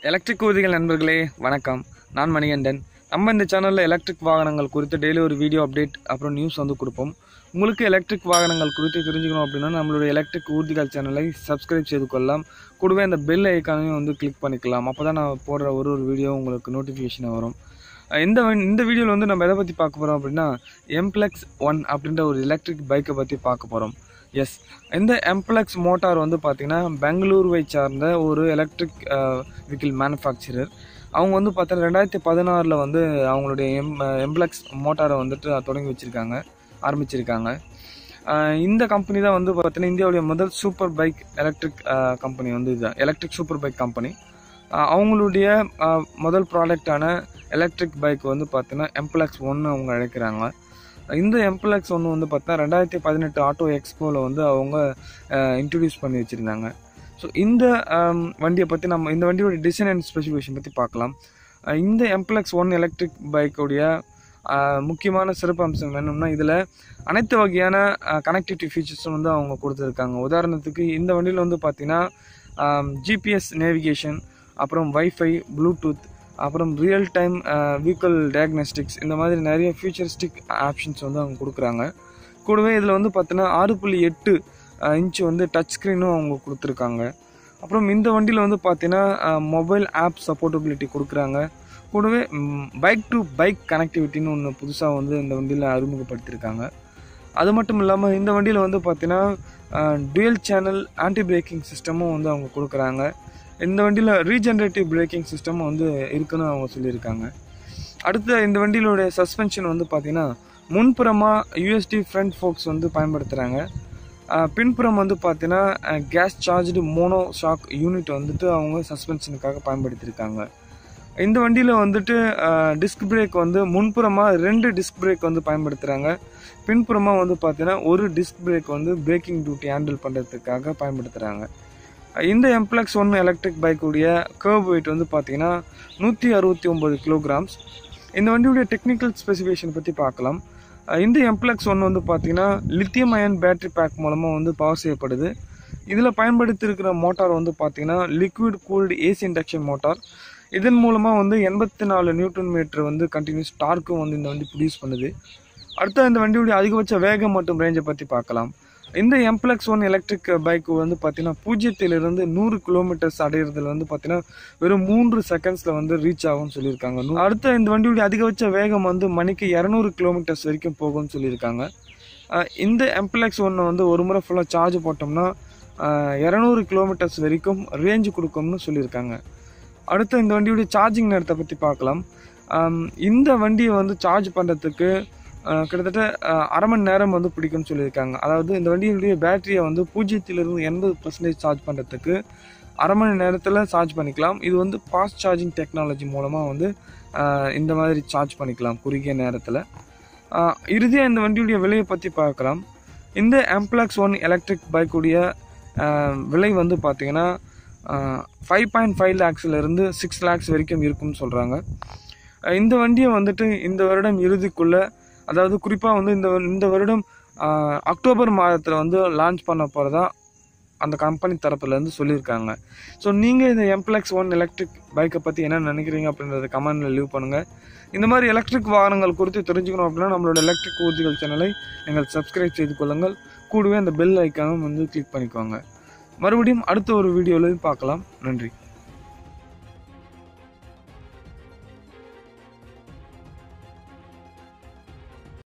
electric ஊர்திகள் நண்பர்களே வணக்கம் நான் மணிகண்டன் நம்ம இந்த சேனலில் எலக்ட்ரிக் வாகனங்கள் குறித்து டெய்லி ஒரு வீடியோ அப்டேட் அப்புறம் நியூஸ் வந்து கொடுப்போம் உங்களுக்கு எலக்ட்ரிக் வாகனங்கள் குறித்து தெரிஞ்சுக்கணும் அப்படின்னா நம்மளுடைய எலக்ட்ரிக் ஊர்திகள் சேனலை சப்ஸ்கிரைப் செய்து கொள்ளலாம் கூடவே அந்த பெல் ஐக்கானையும் வந்து கிளிக் பண்ணிக்கலாம் அப்போ தான் நான் போடுற ஒரு ஒரு வீடியோ உங்களுக்கு நோட்டிஃபிகேஷன் வரும் அஹ் இந்த வ- இந்த வீடியோவில் வந்து நம்ம எதை பற்றி பார்க்க போகிறோம் அப்படின்னா எம்ப்ளெக்ஸ் ஒன் அப்படின்ற ஒரு எலக்ட்ரிக் பைக்கை பற்றி பார்க்க போகிறோம் எஸ் இந்த எம்ப்ளெக்ஸ் மோட்டார் வந்து பார்த்திங்கன்னா பெங்களூருவை சார்ந்த ஒரு எலக்ட்ரிக் வெஹிக்கிள் மேனுஃபேக்சரர் அவங்க வந்து பார்த்தீங்கன்னா ரெண்டாயிரத்தி பதினாறில் வந்து அவங்களுடைய எம் எம்ப்ளெக்ஸ் மோட்டாரை வந்துட்டு தொடங்கி வச்சுருக்காங்க ஆரம்பிச்சிருக்காங்க அஹ் இந்த கம்பெனி தான் வந்து பார்த்தீங்கன்னா இந்தியாவுடைய முதல் சூப்பர் பைக் எலக்ட்ரிக் கம்பெனி வந்து இதுதான் எலக்ட்ரிக் சூப்பர் பைக் கம்பெனி அவங்களுடைய அஹ், முதல் ப்ராடக்டான எலக்ட்ரிக் பைக் வந்து பார்த்தீங்கன்னா எம்ப்ளெக்ஸ் ஒன்று அவங்க அழைக்கிறாங்க இந்த எம்ப்ளெக்ஸ் ஒன்று வந்து பார்த்தீங்கன்னா ரெண்டாயிரத்தி பதினெட்டு ஆட்டோ எக்ஸ்போவில் வந்து அவங்க இன்ட்ரடியூஸ் பண்ணி வச்சுருந்தாங்க ஸோ இந்த ஆம், வண்டியை பற்றி நம்ம இந்த வண்டியோட டிசைன் அண்ட் ஸ்பெசிஃபிகேஷன் பற்றி பார்க்கலாம் அஹ் இந்த எம்ப்ளெக்ஸ் ஒன் எலக்ட்ரிக் பைக்குடைய முக்கியமான சிறப்பு அம்சம் என்னன்னா இதில் அனைத்து வகையான கனெக்டிவிட்டி ஃபீச்சர்ஸும் வந்து அவங்க கொடுத்துருக்காங்க உதாரணத்துக்கு இந்த வண்டியில் வந்து பார்த்தீங்கன்னா ஜிபிஎஸ் நேவிகேஷன் அப்புறம் வைஃபை ப்ளூடூத் அப்புறம் ரியல் டைம் வெஹிக்கல் டயக்னோஸ்டிக்ஸ் இந்த மாதிரி நிறைய ஃபியூச்சரிஸ்டிக் ஆப்ஷன்ஸ் வந்து அவங்க கொடுக்குறாங்க கூடவே இதில் வந்து பார்த்தீங்கன்னா ஆறு புள்ளி எட்டு இன்ச்சு வந்து டச் ஸ்க்ரீனும் அவங்க கொடுத்துருக்காங்க அப்புறம் இந்த வண்டியில் வந்து பார்த்தீங்கன்னா மொபைல் ஆப் சப்போர்ட்டபிலிட்டி கொடுக்குறாங்க கூடவே பைக் டு பைக் கனெக்டிவிட்டின்னு ஒன்று புதுசாக வந்து இந்த வண்டியில் அறிமுகப்படுத்தியிருக்காங்க அது மட்டும் இல்லாமல் இந்த வண்டியில் வந்து பார்த்தீங்கன்னா டுயல் சேனல் ஆன்டி பிரேக்கிங் சிஸ்டமும் வந்து அவங்க கொடுக்குறாங்க இந்த வண்டியில் ரீஜென்ரேட்டிவ் பிரேக்கிங் சிஸ்டமும் வந்து இருக்குன்னு அவங்க சொல்லியிருக்காங்க அடுத்து இந்த வண்டியிலுடைய சஸ்பென்ஷன் வந்து பார்த்தீங்கன்னா முன்புறமாக யூஎஸ்டி ஃப்ரண்ட் ஃபோக்ஸ் வந்து பயன்படுத்துகிறாங்க பின்புறம் வந்து பார்த்தீங்கன்னா gas charged mono shock unit வந்துட்டு அவங்க சஸ்பென்ஷனுக்காக பயன்படுத்தியிருக்காங்க இந்த வண்டியில் வந்துட்டு டிஸ்க் பிரேக் வந்து முன்புறமாக ரெண்டு டிஸ்க் பிரேக் வந்து பயன்படுத்துகிறாங்க பின்புறமாக வந்து பார்த்தீங்கன்னா ஒரு டிஸ்க் பிரேக் வந்து பிரேக்கிங் டியூட்டி ஹேண்டில் பண்ணுறதுக்காக பயன்படுத்துகிறாங்க இந்த எம்ப்ளெக்ஸ் ஒன் எலக்ட்ரிக் பைக்குடைய கர்வ் வெயிட் வந்து பார்த்தீங்கன்னா நூற்றி அறுபத்தி ஒம்பது கிலோகிராம்ஸ் இந்த வண்டியுடைய டெக்னிக்கல் ஸ்பெசிஃபிகேஷன் பற்றி பார்க்கலாம் அஹ் இந்த எம்ப்ளெக்ஸ் ஒன்று வந்து பார்த்தீங்கன்னா லித்தியம் அயன் பேட்டரி பேக் மூலமாக வந்து பவர் செய்யப்படுது இதில் பயன்படுத்தியிருக்கிற மோட்டார் வந்து பார்த்தீங்கன்னா liquid cooled AC induction motor இதன் மூலமாக வந்து எண்பத்தி நாலு நியூட்டன் மீட்டர் வந்து கண்டினியூஸ் டார்க்கும் வந்து இந்த வண்டி ப்ரொடியூஸ் பண்ணுது அடுத்த இந்த வண்டியுடைய அதிகபட்ச வேகம் மற்றும் ரேஞ்சை பற்றி பார்க்கலாம் இந்த எம்ப்ளெக்ஸ் ஒன் எலக்ட்ரிக் பைக் வந்து பார்த்தீங்கன்னா பூஜ்ஜியத்திலிருந்து நூறு கிலோமீட்டர்ஸ் அடையிறதுல வந்து பார்த்தீங்கன்னா வெறும் மூன்று செகண்ட்ஸில் வந்து ரீச் ஆகும்னு சொல்லியிருக்காங்க நூ- அடுத்த இந்த வண்டியுடைய அதிகபட்ச வேகம் வந்து மணிக்கு இரநூறு கிலோமீட்டர்ஸ் வரைக்கும் போகும்னு சொல்லியிருக்காங்க அஹ் இந்த எம்ப்ளெக்ஸ் ஒன்று வந்து ஒரு முறை ஃபுல்லாக சார்ஜ் போட்டோம்னா இரநூறு கிலோமீட்டர்ஸ் வரைக்கும் ரேஞ்சு கொடுக்கும்னு சொல்லியிருக்காங்க அடுத்து இந்த வண்டியுடைய சார்ஜிங் நேரத்தை பற்றி பார்க்கலாம் ஆம், இந்த வண்டியை வந்து சார்ஜ் பண்ணுறதுக்கு கிட்டத்தட்ட அஹ், அரை மணி நேரம் வந்து பிடிக்கும்னு சொல்லியிருக்காங்க அதாவது இந்த வண்டியுடைய பேட்டரியை வந்து பூஜ்ஜியத்திலிருந்து எண்பது பர்சன்டேஜ் சார்ஜ் பண்ணுறதுக்கு அரை மணி நேரத்தில் சார்ஜ் பண்ணிக்கலாம் இது வந்து ஃபாஸ்ட் சார்ஜிங் டெக்னாலஜி மூலமாக வந்து அஹ், இந்த மாதிரி சார்ஜ் பண்ணிக்கலாம் குறுகிய நேரத்தில் இறுதியாக இந்த வண்டியுடைய விலையை பற்றி பார்க்கலாம் இந்த ஆம்ப்ளாக்ஸ் ஒன் எலக்ட்ரிக் பைக்குடைய விலை வந்து பார்த்தீங்கன்னா ஃபைவ் பாயிண்ட் ஃபைவ் லேக்ஸ்லேருந்து சிக்ஸ் லேக்ஸ் வரைக்கும் இருக்கும்னு சொல்கிறாங்க இந்த வண்டியை வந்துட்டு இந்த வருடம் இறுதிக்குள்ளே அதாவது குறிப்பாக வந்து இந்த வரு- இந்த வருடம் ஆஹ், அக்டோபர் மாதத்தில் வந்து லான்ச் பண்ண போகிறதா அந்த கம்பெனி தரப்புலேருந்து சொல்லியிருக்காங்க ஸோ நீங்கள் இந்த எம்ப்ளெக்ஸ் ஒன் எலக்ட்ரிக் பைக்கை பற்றி என்ன நினைக்கிறீங்க அப்படின்றத கமெண்டில் லீவ் பண்ணுங்கள் இந்த மாதிரி எலக்ட்ரிக் வாகனங்கள் குறித்து தெரிஞ்சுக்கணும் அப்படின்னா நம்மளோட எலக்ட்ரிக் ஊர்திகள் சேனலை நீங்கள் சப்ஸ்கிரைப் செய்து கொள்ளுங்கள் கூடவே அந்த பெல் ஐக்கானும் வந்து கிளிக் பண்ணிக்கோங்க மறுபடியும் அடுத்த ஒரு வீடியோவில் பார்க்கலாம் நன்றி